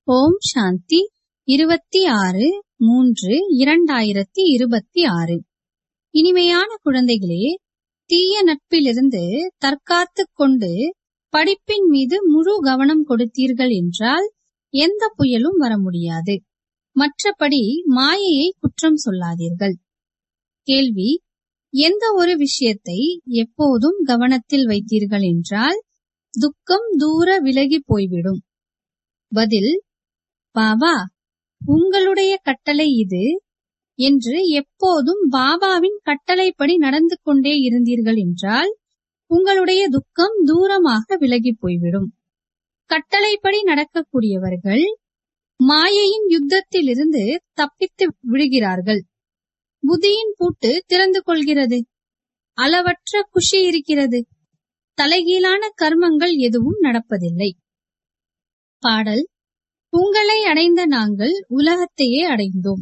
ஓம் சாந்தி இருபத்தி ஆறு மூன்று இரண்டாயிரத்தி இருபத்தி ஆறு இனிமையான குழந்தைகளே தீய நட்பிலிருந்து தற்காத்துக் கொண்டு படிப்பின் மீது முழு கவனம் கொடுத்தீர்கள் என்றால் எந்த புயலும் வர முடியாது மற்றபடி மாயையை குற்றம் சொல்லாதீர்கள் கேள்வி எந்த ஒரு விஷயத்தை எப்போதும் கவனத்தில் வைத்தீர்கள் என்றால் துக்கம் தூர விலகி போய்விடும் பதில் பாபா உங்களுடைய கட்டளை இது என்று எப்போதும் பாபாவின் கட்டளைப்படி நடந்து கொண்டே இருந்தீர்கள் என்றால் உங்களுடைய துக்கம் தூரமாக விலகி போய்விடும் கட்டளைப்படி நடக்கக்கூடியவர்கள் மாயையின் யுத்தத்திலிருந்து தப்பித்து விடுகிறார்கள் புதியின் பூட்டு திறந்து கொள்கிறது அளவற்ற குஷி இருக்கிறது தலைகீழான கர்மங்கள் எதுவும் நடப்பதில்லை பாடல் உங்களை அடைந்த நாங்கள் உலகத்தையே அடைந்தோம்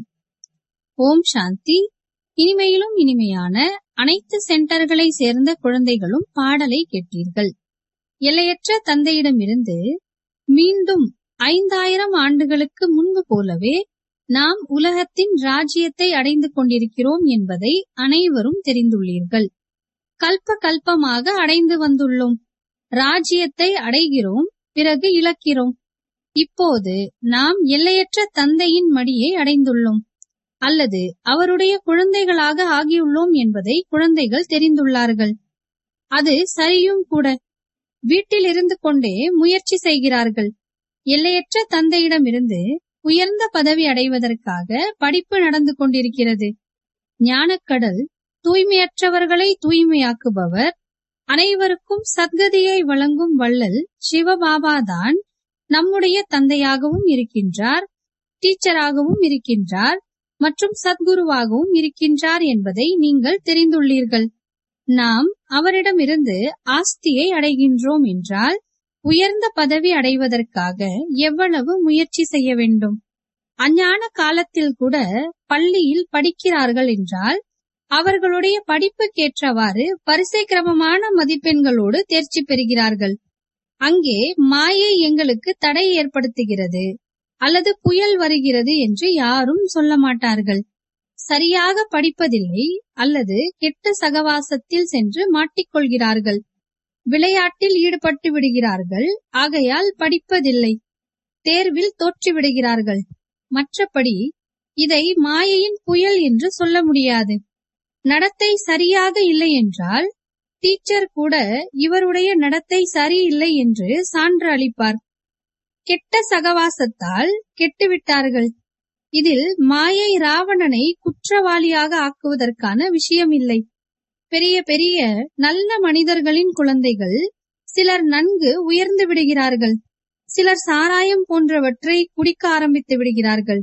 ஓம் சாந்தி இனிமையிலும் இனிமையான அனைத்து சென்டர்களை சேர்ந்த குழந்தைகளும் பாடலை கேட்டீர்கள் எல்லையற்ற தந்தையிடமிருந்து மீண்டும் ஐந்தாயிரம் ஆண்டுகளுக்கு முன்பு போலவே நாம் உலகத்தின் ராஜ்யத்தை அடைந்து கொண்டிருக்கிறோம் என்பதை அனைவரும் தெரிந்துள்ளீர்கள் கல்ப கல்பமாக அடைந்து வந்துள்ளோம் ராஜ்யத்தை அடைகிறோம் பிறகு இழக்கிறோம் இப்போது நாம் எல்லையற்ற தந்தையின் மடியை அடைந்துள்ளோம் அல்லது அவருடைய குழந்தைகளாக ஆகியுள்ளோம் என்பதை குழந்தைகள் தெரிந்துள்ளார்கள் அது சரியும் கூட வீட்டில் இருந்து கொண்டே முயற்சி செய்கிறார்கள் எல்லையற்ற தந்தையிடமிருந்து உயர்ந்த பதவி அடைவதற்காக படிப்பு நடந்து கொண்டிருக்கிறது ஞானக்கடல் தூய்மையற்றவர்களை தூய்மையாக்குபவர் அனைவருக்கும் சத்கதியை வழங்கும் வள்ளல் சிவபாபாதான் நம்முடைய தந்தையாகவும் இருக்கின்றார் டீச்சராகவும் இருக்கின்றார் மற்றும் சத்குருவாகவும் இருக்கின்றார் என்பதை நீங்கள் தெரிந்துள்ளீர்கள் நாம் அவரிடமிருந்து ஆஸ்தியை அடைகின்றோம் என்றால் உயர்ந்த பதவி அடைவதற்காக எவ்வளவு முயற்சி செய்ய வேண்டும் அஞ்ஞான காலத்தில் கூட பள்ளியில் படிக்கிறார்கள் என்றால் அவர்களுடைய படிப்புக்கேற்றவாறு வரிசை கிரமமான மதிப்பெண்களோடு தேர்ச்சி பெறுகிறார்கள் அங்கே மாயை எங்களுக்கு தடை ஏற்படுத்துகிறது அல்லது புயல் வருகிறது என்று யாரும் சொல்ல மாட்டார்கள் சரியாக படிப்பதில்லை அல்லது கெட்ட சகவாசத்தில் சென்று மாட்டிக்கொள்கிறார்கள் விளையாட்டில் ஈடுபட்டு விடுகிறார்கள் ஆகையால் படிப்பதில்லை தேர்வில் தோற்று விடுகிறார்கள் மற்றபடி இதை மாயையின் புயல் என்று சொல்ல முடியாது நடத்தை சரியாக இல்லை என்றால் டீச்சர் கூட இவருடைய நடத்தை சரியில்லை என்று சான்று அளிப்பார் கெட்ட சகவாசத்தால் கெட்டுவிட்டார்கள் இதில் மாயை ராவணனை குற்றவாளியாக ஆக்குவதற்கான விஷயம் இல்லை பெரிய பெரிய நல்ல மனிதர்களின் குழந்தைகள் சிலர் நன்கு உயர்ந்து விடுகிறார்கள் சிலர் சாராயம் போன்றவற்றை குடிக்க ஆரம்பித்து விடுகிறார்கள்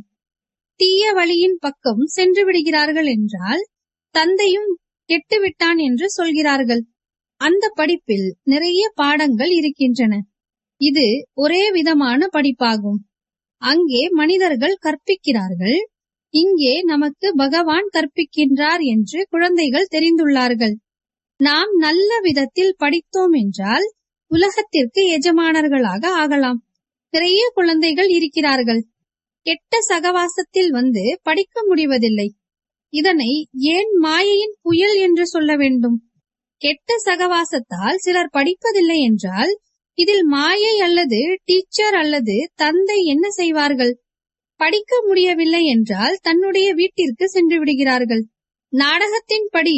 தீய வழியின் பக்கம் சென்று விடுகிறார்கள் என்றால் தந்தையும் கெட்டுவிட்டான் என்று சொல்கிறார்கள் அந்த படிப்பில் நிறைய பாடங்கள் இருக்கின்றன இது ஒரே விதமான படிப்பாகும் அங்கே மனிதர்கள் கற்பிக்கிறார்கள் இங்கே நமக்கு பகவான் கற்பிக்கின்றார் என்று குழந்தைகள் தெரிந்துள்ளார்கள் நாம் நல்ல விதத்தில் படித்தோம் என்றால் உலகத்திற்கு எஜமானர்களாக ஆகலாம் நிறைய குழந்தைகள் இருக்கிறார்கள் கெட்ட சகவாசத்தில் வந்து படிக்க முடிவதில்லை இதனை ஏன் மாயையின் புயல் என்று சொல்ல வேண்டும் கெட்ட சகவாசத்தால் சிலர் படிப்பதில்லை என்றால் இதில் மாயை அல்லது டீச்சர் அல்லது தந்தை என்ன செய்வார்கள் படிக்க முடியவில்லை என்றால் தன்னுடைய வீட்டிற்கு சென்று விடுகிறார்கள் நாடகத்தின்படி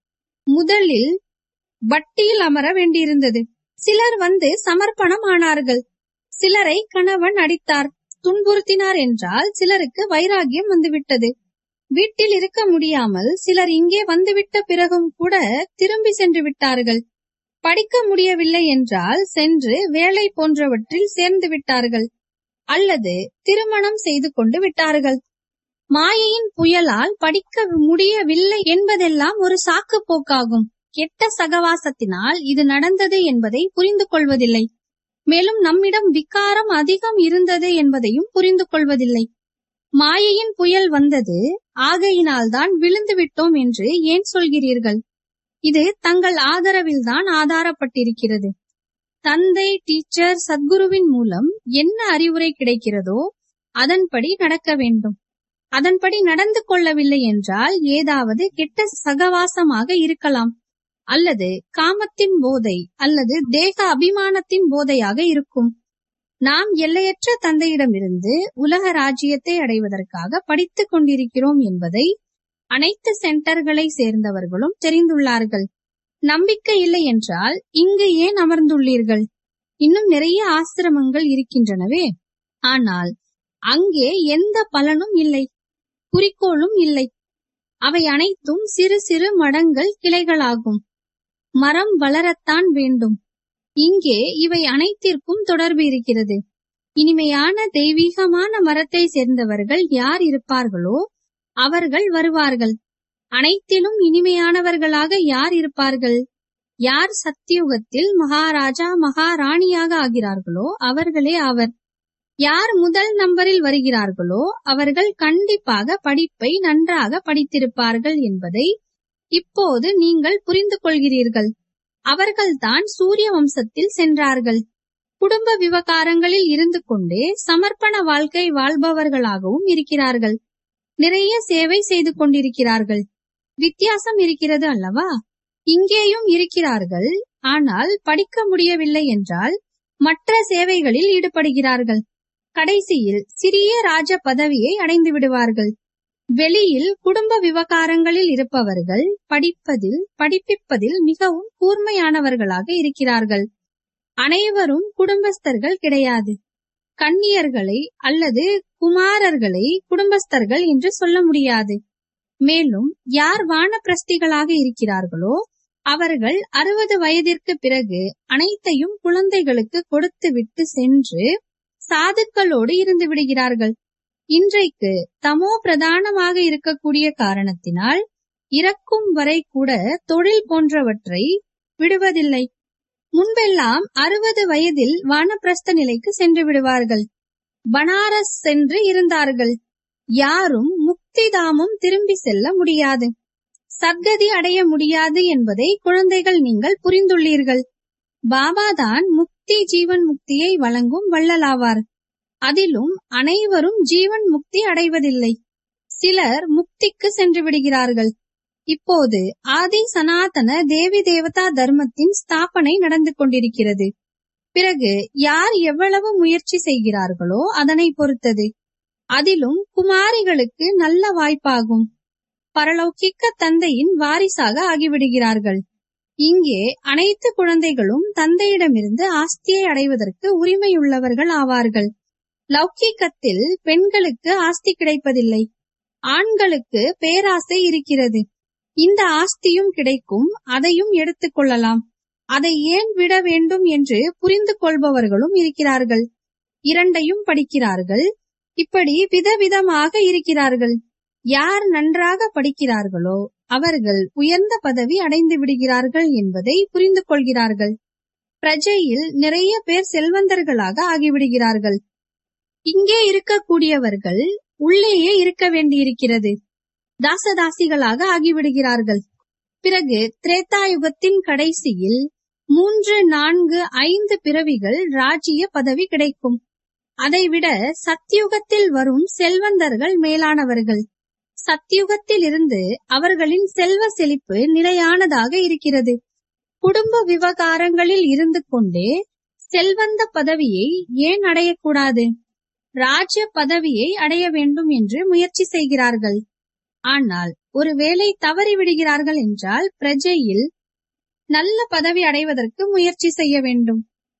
முதலில் வட்டியில் அமர வேண்டியிருந்தது சிலர் வந்து சமர்ப்பணம் ஆனார்கள் சிலரை கணவன் அடித்தார் துன்புறுத்தினார் என்றால் சிலருக்கு வைராகியம் வந்துவிட்டது வீட்டில் இருக்க முடியாமல் சிலர் இங்கே வந்துவிட்ட பிறகும் கூட திரும்பி சென்று விட்டார்கள் படிக்க முடியவில்லை என்றால் சென்று வேலை போன்றவற்றில் சேர்ந்து விட்டார்கள் அல்லது திருமணம் செய்து கொண்டு விட்டார்கள் மாயையின் புயலால் படிக்க முடியவில்லை என்பதெல்லாம் ஒரு சாக்கு போக்காகும் கெட்ட சகவாசத்தினால் இது நடந்தது என்பதை புரிந்து கொள்வதில்லை மேலும் நம்மிடம் விகாரம் அதிகம் இருந்தது என்பதையும் புரிந்து கொள்வதில்லை மாயையின் புயல் வந்தது ஆகையினால்தான் விழுந்து விட்டோம் என்று ஏன் சொல்கிறீர்கள் இது தங்கள் ஆதரவில்தான் ஆதாரப்பட்டிருக்கிறது தந்தை டீச்சர் சத்குருவின் மூலம் என்ன அறிவுரை கிடைக்கிறதோ அதன்படி நடக்க வேண்டும் அதன்படி நடந்து கொள்ளவில்லை என்றால் ஏதாவது கெட்ட சகவாசமாக இருக்கலாம் அல்லது காமத்தின் போதை அல்லது தேக அபிமானத்தின் போதையாக இருக்கும் நாம் எல்லையற்ற தந்தையிடமிருந்து உலக ராஜ்யத்தை அடைவதற்காக படித்துக் கொண்டிருக்கிறோம் என்பதை அனைத்து சென்டர்களை சேர்ந்தவர்களும் தெரிந்துள்ளார்கள் நம்பிக்கை இல்லை என்றால் இங்கு ஏன் அமர்ந்துள்ளீர்கள் இன்னும் நிறைய ஆசிரமங்கள் இருக்கின்றனவே ஆனால் அங்கே எந்த பலனும் இல்லை குறிக்கோளும் இல்லை அவை அனைத்தும் சிறு சிறு மடங்கள் கிளைகளாகும் மரம் வளரத்தான் வேண்டும் இங்கே இவை அனைத்திற்கும் தொடர்பு இருக்கிறது இனிமையான தெய்வீகமான மரத்தை சேர்ந்தவர்கள் யார் இருப்பார்களோ அவர்கள் வருவார்கள் அனைத்திலும் இனிமையானவர்களாக யார் இருப்பார்கள் யார் சத்தியுகத்தில் மகாராஜா மகாராணியாக ஆகிறார்களோ அவர்களே ஆவர் யார் முதல் நம்பரில் வருகிறார்களோ அவர்கள் கண்டிப்பாக படிப்பை நன்றாக படித்திருப்பார்கள் என்பதை இப்போது நீங்கள் புரிந்து கொள்கிறீர்கள் அவர்கள்தான் சூரிய வம்சத்தில் சென்றார்கள் குடும்ப விவகாரங்களில் இருந்து கொண்டே சமர்ப்பண வாழ்க்கை வாழ்பவர்களாகவும் இருக்கிறார்கள் நிறைய சேவை செய்து கொண்டிருக்கிறார்கள் வித்தியாசம் இருக்கிறது அல்லவா இங்கேயும் இருக்கிறார்கள் ஆனால் படிக்க முடியவில்லை என்றால் மற்ற சேவைகளில் ஈடுபடுகிறார்கள் கடைசியில் சிறிய ராஜ பதவியை அடைந்து விடுவார்கள் வெளியில் குடும்ப விவகாரங்களில் இருப்பவர்கள் படிப்பதில் படிப்பிப்பதில் மிகவும் கூர்மையானவர்களாக இருக்கிறார்கள் அனைவரும் குடும்பஸ்தர்கள் கிடையாது கன்னியர்களை அல்லது குமாரர்களை குடும்பஸ்தர்கள் என்று சொல்ல முடியாது மேலும் யார் வானப்பிரஸ்திகளாக இருக்கிறார்களோ அவர்கள் அறுபது வயதிற்கு பிறகு அனைத்தையும் குழந்தைகளுக்கு கொடுத்து விட்டு சென்று சாதுக்களோடு இருந்து விடுகிறார்கள் இன்றைக்கு தமோ பிரதானமாக இருக்கக்கூடிய காரணத்தினால் இறக்கும் வரை கூட தொழில் போன்றவற்றை விடுவதில்லை முன்பெல்லாம் அறுபது வயதில் வானப்பிரஸ்த நிலைக்கு சென்று விடுவார்கள் பனாரஸ் சென்று இருந்தார்கள் யாரும் முக்தி தாமும் திரும்பி செல்ல முடியாது சத்கதி அடைய முடியாது என்பதை குழந்தைகள் நீங்கள் புரிந்துள்ளீர்கள் பாபாதான் முக்தி ஜீவன் முக்தியை வழங்கும் வள்ளலாவார் அதிலும் அனைவரும் ஜீவன் முக்தி அடைவதில்லை சிலர் முக்திக்கு சென்று விடுகிறார்கள் இப்போது ஆதி சனாதன தேவி தேவதா தர்மத்தின் ஸ்தாபனை நடந்து கொண்டிருக்கிறது பிறகு யார் எவ்வளவு முயற்சி செய்கிறார்களோ அதனை பொறுத்தது அதிலும் குமாரிகளுக்கு நல்ல வாய்ப்பாகும் பரலௌகிக்க தந்தையின் வாரிசாக ஆகிவிடுகிறார்கள் இங்கே அனைத்து குழந்தைகளும் தந்தையிடமிருந்து ஆஸ்தியை அடைவதற்கு உரிமையுள்ளவர்கள் ஆவார்கள் லௌகீகத்தில் பெண்களுக்கு ஆஸ்தி கிடைப்பதில்லை ஆண்களுக்கு பேராசை இருக்கிறது இந்த ஆஸ்தியும் கிடைக்கும் அதையும் எடுத்துக் கொள்ளலாம் அதை ஏன் விட வேண்டும் என்று புரிந்து கொள்பவர்களும் இருக்கிறார்கள் இரண்டையும் படிக்கிறார்கள் இப்படி விதவிதமாக இருக்கிறார்கள் யார் நன்றாக படிக்கிறார்களோ அவர்கள் உயர்ந்த பதவி அடைந்து விடுகிறார்கள் என்பதை புரிந்து கொள்கிறார்கள் பிரஜையில் நிறைய பேர் செல்வந்தர்களாக ஆகிவிடுகிறார்கள் இங்கே இருக்கக்கூடியவர்கள் உள்ளேயே இருக்க வேண்டியிருக்கிறது தாசதாசிகளாக ஆகிவிடுகிறார்கள் பிறகு திரேதாயுகத்தின் கடைசியில் மூன்று நான்கு ஐந்து பிறவிகள் ராஜ்ய பதவி கிடைக்கும் அதைவிட சத்தியுகத்தில் வரும் செல்வந்தர்கள் மேலானவர்கள் சத்தியுகத்தில் இருந்து அவர்களின் செல்வ செழிப்பு நிலையானதாக இருக்கிறது குடும்ப விவகாரங்களில் இருந்து கொண்டே செல்வந்த பதவியை ஏன் அடையக்கூடாது ராஜ்ய பதவியை அடைய வேண்டும் என்று முயற்சி செய்கிறார்கள் ஆனால் ஒருவேளை தவறி விடுகிறார்கள் என்றால் பிரஜையில் நல்ல பதவி அடைவதற்கு முயற்சி செய்ய வேண்டும்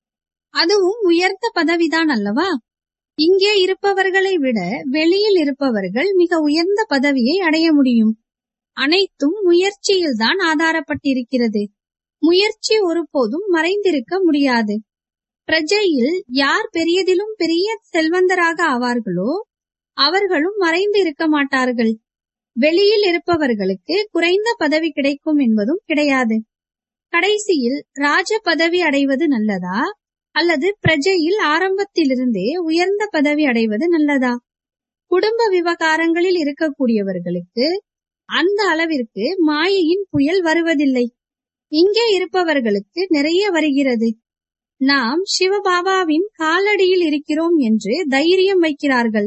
அதுவும் உயர்ந்த பதவிதான் அல்லவா இங்கே இருப்பவர்களை விட வெளியில் இருப்பவர்கள் மிக உயர்ந்த பதவியை அடைய முடியும் அனைத்தும் முயற்சியில்தான் ஆதாரப்பட்டிருக்கிறது முயற்சி ஒருபோதும் மறைந்திருக்க முடியாது பிரஜையில் யார் பெரியதிலும் பெரிய செல்வந்தராக ஆவார்களோ அவர்களும் மறைந்து இருக்க மாட்டார்கள் வெளியில் இருப்பவர்களுக்கு குறைந்த பதவி கிடைக்கும் என்பதும் கிடையாது கடைசியில் ராஜ பதவி அடைவது நல்லதா அல்லது பிரஜையில் ஆரம்பத்திலிருந்தே உயர்ந்த பதவி அடைவது நல்லதா குடும்ப விவகாரங்களில் இருக்கக்கூடியவர்களுக்கு அந்த அளவிற்கு மாயையின் புயல் வருவதில்லை இங்கே இருப்பவர்களுக்கு நிறைய வருகிறது நாம் சிவபாபாவின் காலடியில் இருக்கிறோம் என்று தைரியம் வைக்கிறார்கள்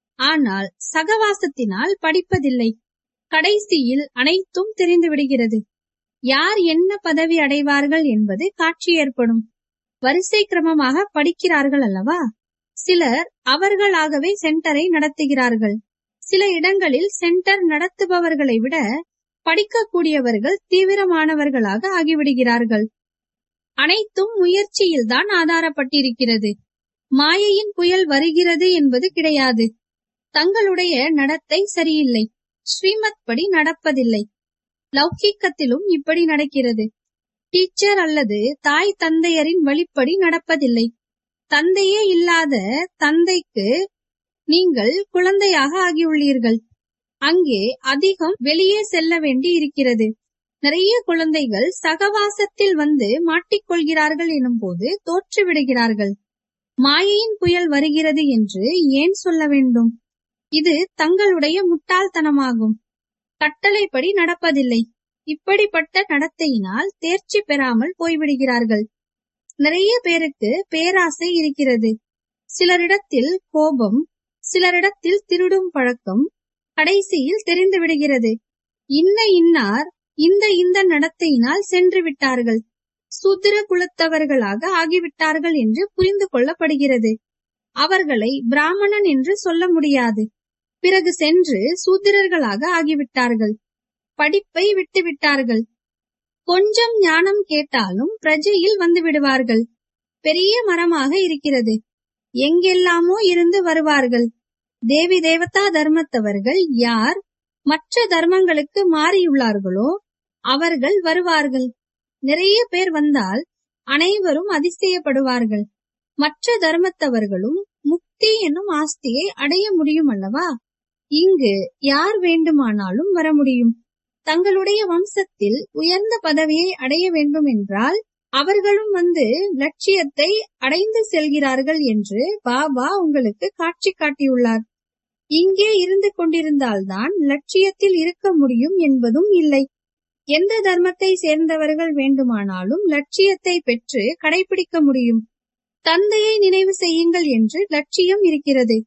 ஆனால் சகவாசத்தினால் படிப்பதில்லை கடைசியில் அனைத்தும் தெரிந்து விடுகிறது யார் என்ன பதவி அடைவார்கள் என்பது காட்சி ஏற்படும் வரிசை கிரமமாக படிக்கிறார்கள் அல்லவா சிலர் அவர்களாகவே சென்டரை நடத்துகிறார்கள் சில இடங்களில் சென்டர் நடத்துபவர்களை விட படிக்கக்கூடியவர்கள் தீவிரமானவர்களாக ஆகிவிடுகிறார்கள் அனைத்தும் முயற்சியில்தான் ஆதாரப்பட்டிருக்கிறது மாயையின் புயல் வருகிறது என்பது கிடையாது தங்களுடைய நடத்தை சரியில்லை ஸ்ரீமத் படி நடப்பதில்லை லௌகீக்கத்திலும் இப்படி நடக்கிறது டீச்சர் அல்லது தாய் தந்தையரின் வழிப்படி நடப்பதில்லை தந்தையே இல்லாத தந்தைக்கு நீங்கள் குழந்தையாக ஆகியுள்ளீர்கள் அங்கே அதிகம் வெளியே செல்ல வேண்டி இருக்கிறது நிறைய குழந்தைகள் சகவாசத்தில் வந்து மாட்டிக்கொள்கிறார்கள் எனும் போது தோற்று விடுகிறார்கள் மாயையின் புயல் வருகிறது என்று ஏன் சொல்ல வேண்டும் இது தங்களுடைய முட்டாள்தனமாகும் கட்டளைப்படி நடப்பதில்லை இப்படிப்பட்ட நடத்தையினால் தேர்ச்சி பெறாமல் போய்விடுகிறார்கள் நிறைய பேருக்கு பேராசை இருக்கிறது சிலரிடத்தில் கோபம் சிலரிடத்தில் திருடும் பழக்கம் கடைசியில் தெரிந்து விடுகிறது இன்ன இன்னார் இந்த இந்த நடத்தையினால் சென்று விட்டார்கள் சூத்திர குலத்தவர்களாக ஆகிவிட்டார்கள் என்று புரிந்து கொள்ளப்படுகிறது அவர்களை பிராமணன் என்று சொல்ல முடியாது பிறகு சென்று சூத்திரர்களாக ஆகிவிட்டார்கள் படிப்பை விட்டுவிட்டார்கள் கொஞ்சம் ஞானம் கேட்டாலும் பிரஜையில் வந்து விடுவார்கள் பெரிய மரமாக இருக்கிறது எங்கெல்லாமோ இருந்து வருவார்கள் தேவி தேவதா தர்மத்தவர்கள் யார் மற்ற தர்மங்களுக்கு மாறியுள்ளார்களோ அவர்கள் வருவார்கள் நிறைய பேர் வந்தால் அனைவரும் அதிசயப்படுவார்கள் மற்ற தர்மத்தவர்களும் முக்தி என்னும் ஆஸ்தியை அடைய முடியும் அல்லவா இங்கு யார் வேண்டுமானாலும் வர முடியும் தங்களுடைய வம்சத்தில் உயர்ந்த பதவியை அடைய வேண்டும் என்றால் அவர்களும் வந்து லட்சியத்தை அடைந்து செல்கிறார்கள் என்று பாபா உங்களுக்கு காட்சி காட்டியுள்ளார் இங்கே இருந்து கொண்டிருந்தால்தான் லட்சியத்தில் இருக்க முடியும் என்பதும் இல்லை எந்த தர்மத்தை சேர்ந்தவர்கள் வேண்டுமானாலும் லட்சியத்தை பெற்று கடைபிடிக்க முடியும் தந்தையை நினைவு செய்யுங்கள் என்று லட்சியம் இருக்கிறது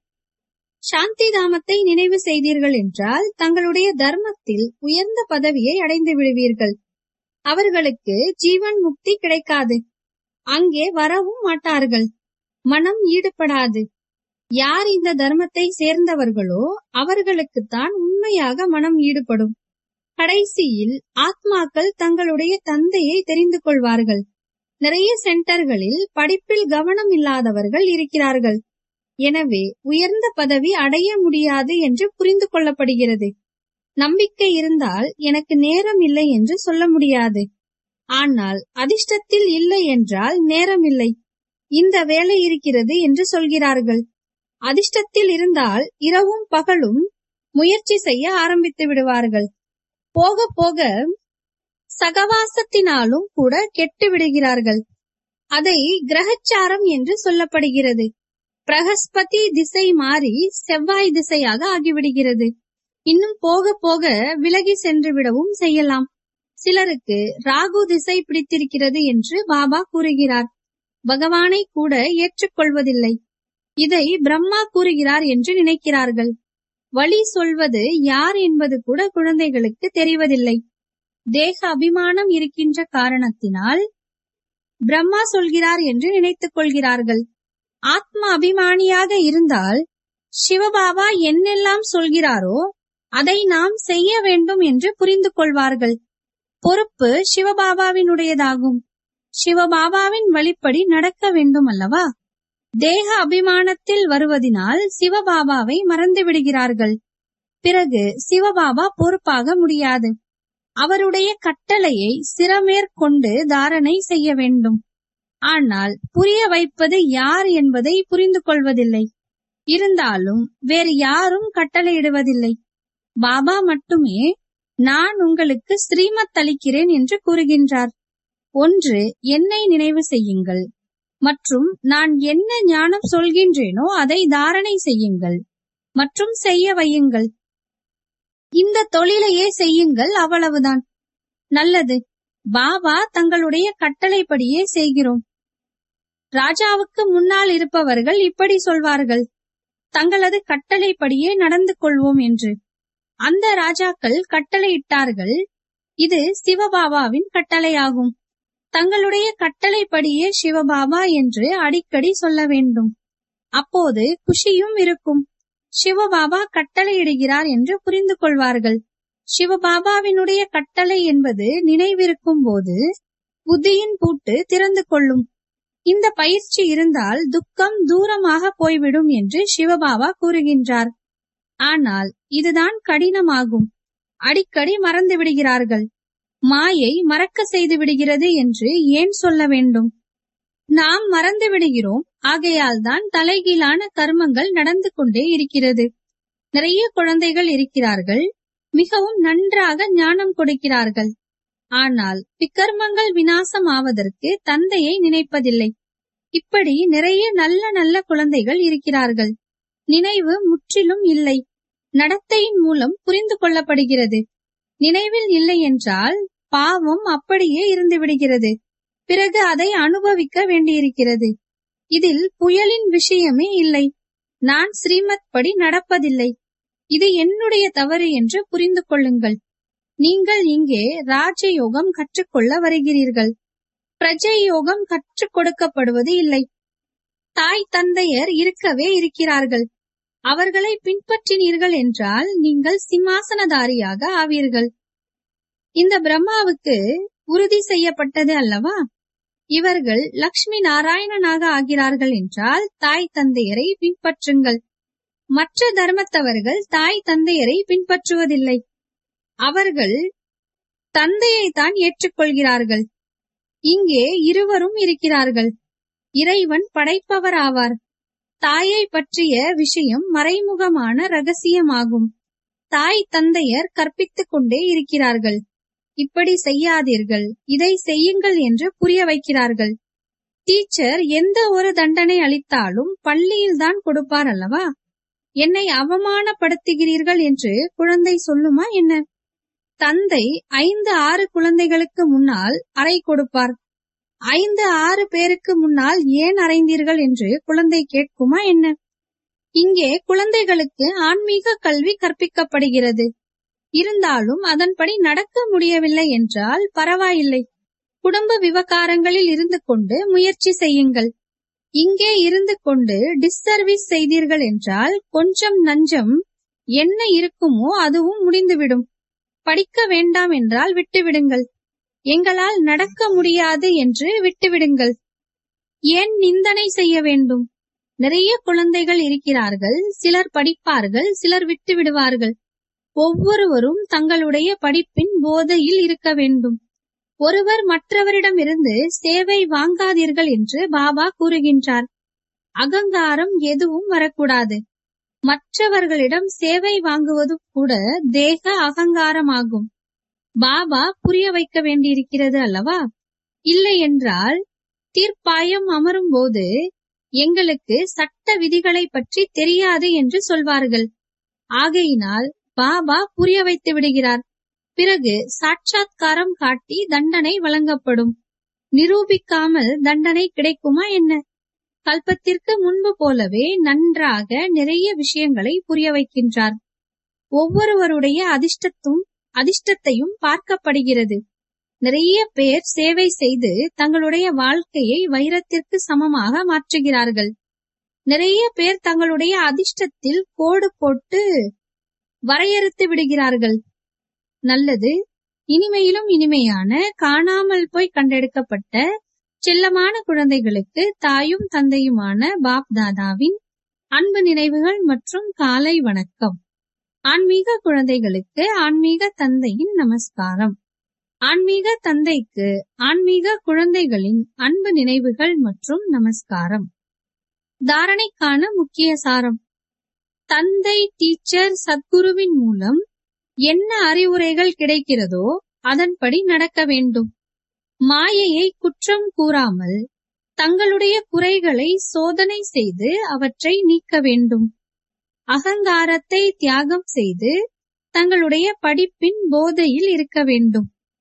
சாந்தி தாமத்தை நினைவு செய்தீர்கள் என்றால் தங்களுடைய தர்மத்தில் உயர்ந்த பதவியை அடைந்து விடுவீர்கள் அவர்களுக்கு ஜீவன் முக்தி கிடைக்காது அங்கே வரவும் மாட்டார்கள் மனம் ஈடுபடாது யார் இந்த தர்மத்தை சேர்ந்தவர்களோ அவர்களுக்குத்தான் உண்மையாக மனம் ஈடுபடும் கடைசியில் ஆத்மாக்கள் தங்களுடைய தந்தையை தெரிந்து கொள்வார்கள் நிறைய சென்டர்களில் படிப்பில் கவனம் இல்லாதவர்கள் இருக்கிறார்கள் எனவே உயர்ந்த பதவி அடைய முடியாது என்று புரிந்து கொள்ளப்படுகிறது நம்பிக்கை இருந்தால் எனக்கு நேரம் இல்லை என்று சொல்ல முடியாது ஆனால் அதிர்ஷ்டத்தில் இல்லை என்றால் நேரம் இல்லை இந்த வேலை இருக்கிறது என்று சொல்கிறார்கள் அதிர்ஷ்டத்தில் இருந்தால் இரவும் பகலும் முயற்சி செய்ய ஆரம்பித்து விடுவார்கள் போக போக சகவாசத்தினாலும் கூட கெட்டு விடுகிறார்கள் அதை கிரகச்சாரம் என்று சொல்லப்படுகிறது பிரகஸ்பதி திசை மாறி செவ்வாய் திசையாக ஆகிவிடுகிறது இன்னும் போக போக விலகி சென்று விடவும் செய்யலாம் சிலருக்கு ராகு திசை பிடித்திருக்கிறது என்று பாபா கூறுகிறார் பகவானை கூட ஏற்றுக்கொள்வதில்லை இதை பிரம்மா கூறுகிறார் என்று நினைக்கிறார்கள் வழி சொல்வது யார் என்பது கூட குழந்தைகளுக்கு தெரிவதில்லை தேக அபிமானம் இருக்கின்ற காரணத்தினால் பிரம்மா சொல்கிறார் என்று நினைத்துக் கொள்கிறார்கள் ஆத்ம அபிமானியாக இருந்தால் சிவபாபா என்னெல்லாம் சொல்கிறாரோ அதை நாம் செய்ய வேண்டும் என்று புரிந்து கொள்வார்கள் பொறுப்பு சிவபாபாவினுடையதாகும் சிவபாபாவின் வழிப்படி நடக்க வேண்டும் அல்லவா தேக அபிமானத்தில் வருவதினால் சிவபாபாவை மறந்து விடுகிறார்கள் பிறகு சிவபாபா பொறுப்பாக முடியாது அவருடைய கட்டளையை சிறமேற்கொண்டு தாரணை செய்ய வேண்டும் ஆனால் புரிய வைப்பது யார் என்பதை புரிந்து கொள்வதில்லை இருந்தாலும் வேறு யாரும் கட்டளையிடுவதில்லை பாபா மட்டுமே நான் உங்களுக்கு ஸ்ரீமத் அளிக்கிறேன் என்று கூறுகின்றார் ஒன்று என்னை நினைவு செய்யுங்கள் மற்றும் நான் என்ன ஞானம் சொல்கின்றேனோ அதை தாரணை செய்யுங்கள் மற்றும் செய்ய வையுங்கள் இந்த தொழிலையே செய்யுங்கள் அவ்வளவுதான் நல்லது பாபா தங்களுடைய கட்டளைப்படியே செய்கிறோம் ராஜாவுக்கு முன்னால் இருப்பவர்கள் இப்படி சொல்வார்கள் தங்களது கட்டளைப்படியே நடந்து கொள்வோம் என்று அந்த ராஜாக்கள் கட்டளையிட்டார்கள் இது சிவபாபாவின் கட்டளையாகும் தங்களுடைய கட்டளைப்படியே சிவபாபா என்று அடிக்கடி சொல்ல வேண்டும் அப்போது குஷியும் இருக்கும் சிவபாபா கட்டளையிடுகிறார் என்று புரிந்து கொள்வார்கள் சிவபாபாவினுடைய கட்டளை என்பது நினைவிருக்கும் போது புத்தியின் பூட்டு திறந்து கொள்ளும் இந்த பயிற்சி இருந்தால் துக்கம் தூரமாக போய்விடும் என்று சிவபாபா கூறுகின்றார் ஆனால் இதுதான் கடினமாகும் அடிக்கடி மறந்து விடுகிறார்கள் மாயை மறக்க செய்து விடுகிறது என்று ஏன் சொல்ல வேண்டும் நாம் மறந்து விடுகிறோம் ஆகையால் தான் தலைகீழான கர்மங்கள் நடந்து கொண்டே இருக்கிறது நிறைய குழந்தைகள் இருக்கிறார்கள் மிகவும் நன்றாக ஞானம் கொடுக்கிறார்கள் ஆனால் விக்கர்மங்கள் வினாசம் ஆவதற்கு தந்தையை நினைப்பதில்லை இப்படி நிறைய நல்ல நல்ல குழந்தைகள் இருக்கிறார்கள் நினைவு முற்றிலும் இல்லை நடத்தையின் மூலம் புரிந்து கொள்ளப்படுகிறது நினைவில் இல்லை என்றால் பாவம் அப்படியே இருந்து விடுகிறது பிறகு அதை அனுபவிக்க வேண்டியிருக்கிறது இதில் புயலின் விஷயமே இல்லை நான் ஸ்ரீமத் படி நடப்பதில்லை இது என்னுடைய தவறு என்று புரிந்து கொள்ளுங்கள் நீங்கள் இங்கே ராஜயோகம் கற்றுக்கொள்ள வருகிறீர்கள் பிரஜை யோகம் கற்றுக் கொடுக்கப்படுவது இல்லை தாய் தந்தையர் இருக்கவே இருக்கிறார்கள் அவர்களை பின்பற்றினீர்கள் என்றால் நீங்கள் சிம்மாசனதாரியாக ஆவீர்கள் இந்த பிரம்மாவுக்கு உறுதி செய்யப்பட்டது அல்லவா இவர்கள் லக்ஷ்மி நாராயணனாக ஆகிறார்கள் என்றால் தாய் தந்தையரை பின்பற்றுங்கள் மற்ற தர்மத்தவர்கள் தாய் தந்தையரை பின்பற்றுவதில்லை அவர்கள் தந்தையை தான் ஏற்றுக்கொள்கிறார்கள் இங்கே இருவரும் இருக்கிறார்கள் இறைவன் படைப்பவர் ஆவார் தாயை பற்றிய விஷயம் மறைமுகமான ரகசியமாகும் தாய் தந்தையர் கற்பித்துக் கொண்டே இருக்கிறார்கள் இப்படி செய்யாதீர்கள் இதை செய்யுங்கள் என்று புரிய வைக்கிறார்கள் டீச்சர் எந்த ஒரு தண்டனை அளித்தாலும் பள்ளியில் தான் கொடுப்பார் அல்லவா என்னை அவமானப்படுத்துகிறீர்கள் என்று குழந்தை சொல்லுமா என்ன தந்தை ஐந்து ஆறு குழந்தைகளுக்கு முன்னால் அறை கொடுப்பார் ஐந்து ஆறு பேருக்கு முன்னால் ஏன் அறைந்தீர்கள் என்று குழந்தை கேட்குமா என்ன இங்கே குழந்தைகளுக்கு ஆன்மீக கல்வி கற்பிக்கப்படுகிறது இருந்தாலும் அதன்படி நடக்க முடியவில்லை என்றால் பரவாயில்லை குடும்ப விவகாரங்களில் இருந்து கொண்டு முயற்சி செய்யுங்கள் இங்கே இருந்து கொண்டு டிஸ்சர்வீஸ் செய்தீர்கள் என்றால் கொஞ்சம் நஞ்சம் என்ன இருக்குமோ அதுவும் முடிந்துவிடும் படிக்க வேண்டாம் என்றால் விட்டுவிடுங்கள் எங்களால் நடக்க முடியாது என்று விட்டுவிடுங்கள் ஏன் நிந்தனை செய்ய வேண்டும் நிறைய குழந்தைகள் இருக்கிறார்கள் சிலர் படிப்பார்கள் சிலர் விட்டு விடுவார்கள் ஒவ்வொருவரும் தங்களுடைய படிப்பின் போதையில் இருக்க வேண்டும் ஒருவர் மற்றவரிடமிருந்து சேவை வாங்காதீர்கள் என்று பாபா கூறுகின்றார் அகங்காரம் எதுவும் வரக்கூடாது மற்றவர்களிடம் சேவை வாங்குவது கூட தேக அகங்காரமாகும் பாபா புரிய வைக்க வேண்டியிருக்கிறது அல்லவா இல்லை என்றால் தீர்ப்பாயம் அமரும் போது எங்களுக்கு சட்ட விதிகளை பற்றி தெரியாது என்று சொல்வார்கள் ஆகையினால் பாபா புரிய வைத்து விடுகிறார் பிறகு சாட்சாத்காரம் காட்டி தண்டனை வழங்கப்படும் நிரூபிக்காமல் தண்டனை கிடைக்குமா என்ன கல்பத்திற்கு முன்பு போலவே நன்றாக நிறைய விஷயங்களை புரிய வைக்கின்றார் ஒவ்வொருவருடைய அதிர்ஷ்டத்தும் அதிர்ஷ்டத்தையும் பார்க்கப்படுகிறது நிறைய பேர் சேவை செய்து தங்களுடைய வாழ்க்கையை வைரத்திற்கு சமமாக மாற்றுகிறார்கள் நிறைய பேர் தங்களுடைய அதிர்ஷ்டத்தில் கோடு போட்டு வரையறுத்து விடுகிறார்கள் நல்லது இனிமையிலும் இனிமையான காணாமல் போய் கண்டெடுக்கப்பட்ட செல்லமான குழந்தைகளுக்கு தாயும் தந்தையுமான பாப் தாதாவின் அன்பு நினைவுகள் மற்றும் காலை வணக்கம் ஆன்மீக குழந்தைகளுக்கு ஆன்மீக தந்தையின் நமஸ்காரம் ஆன்மீக தந்தைக்கு ஆன்மீக குழந்தைகளின் அன்பு நினைவுகள் மற்றும் நமஸ்காரம் தாரணைக்கான முக்கிய சாரம் தந்தை டீச்சர் சத்குருவின் மூலம் என்ன அறிவுரைகள் கிடைக்கிறதோ அதன்படி நடக்க வேண்டும் மாயையை குற்றம் கூறாமல் தங்களுடைய குறைகளை சோதனை செய்து அவற்றை நீக்க வேண்டும் அகங்காரத்தை தியாகம் செய்து தங்களுடைய படிப்பின் போதையில் இருக்க வேண்டும்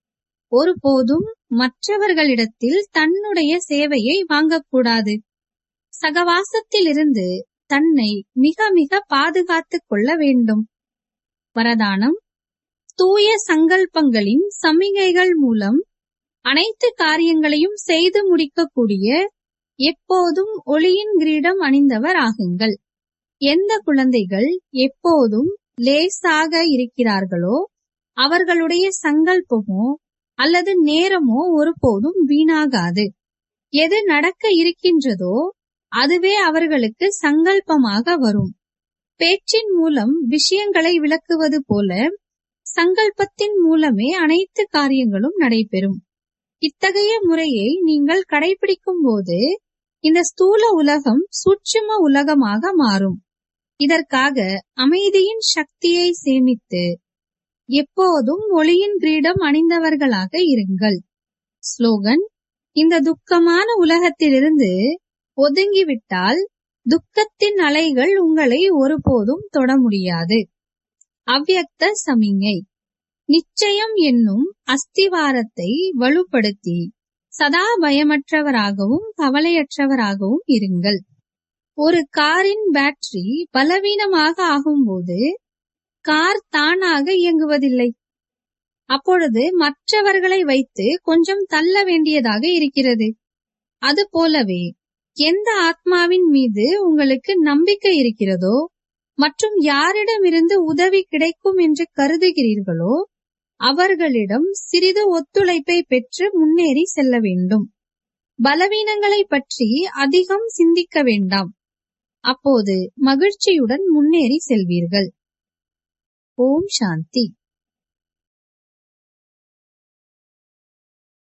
ஒருபோதும் மற்றவர்களிடத்தில் தன்னுடைய சேவையை வாங்கக்கூடாது சகவாசத்திலிருந்து தன்னை மிக மிக பாதுகாத்துக் கொள்ள வேண்டும் வரதானம் தூய சங்கல்பங்களின் சமிகைகள் மூலம் அனைத்து காரியங்களையும் செய்து முடிக்கக்கூடிய எப்போதும் ஒளியின் கிரீடம் அணிந்தவர் ஆகுங்கள் எந்த குழந்தைகள் எப்போதும் லேசாக இருக்கிறார்களோ அவர்களுடைய சங்கல்பமோ அல்லது நேரமோ ஒருபோதும் வீணாகாது எது நடக்க இருக்கின்றதோ அதுவே அவர்களுக்கு சங்கல்பமாக வரும் பேச்சின் மூலம் விஷயங்களை விளக்குவது போல சங்கல்பத்தின் மூலமே அனைத்து காரியங்களும் நடைபெறும் இத்தகைய முறையை நீங்கள் கடைபிடிக்கும் போது இந்த ஸ்தூல உலகம் சூட்சும உலகமாக மாறும் இதற்காக அமைதியின் சக்தியை சேமித்து எப்போதும் ஒளியின் கிரீடம் அணிந்தவர்களாக இருங்கள் ஸ்லோகன் இந்த துக்கமான உலகத்திலிருந்து ஒதுங்கிவிட்டால் துக்கத்தின் அலைகள் உங்களை ஒருபோதும் தொட முடியாது அவ்யக்த சமிஞை நிச்சயம் என்னும் அஸ்திவாரத்தை வலுப்படுத்தி சதா பயமற்றவராகவும் கவலையற்றவராகவும் இருங்கள் ஒரு காரின் பேட்டரி பலவீனமாக ஆகும்போது கார் தானாக இயங்குவதில்லை அப்பொழுது மற்றவர்களை வைத்து கொஞ்சம் தள்ள வேண்டியதாக இருக்கிறது அது போலவே எந்த ஆத்மாவின் மீது உங்களுக்கு நம்பிக்கை இருக்கிறதோ மற்றும் யாரிடமிருந்து உதவி கிடைக்கும் என்று கருதுகிறீர்களோ அவர்களிடம் சிறிது ஒத்துழைப்பை பெற்று முன்னேறி செல்ல வேண்டும் பலவீனங்களை பற்றி அதிகம் சிந்திக்க வேண்டாம் அப்போது மகிழ்ச்சியுடன் முன்னேறி செல்வீர்கள் ஓம் சாந்தி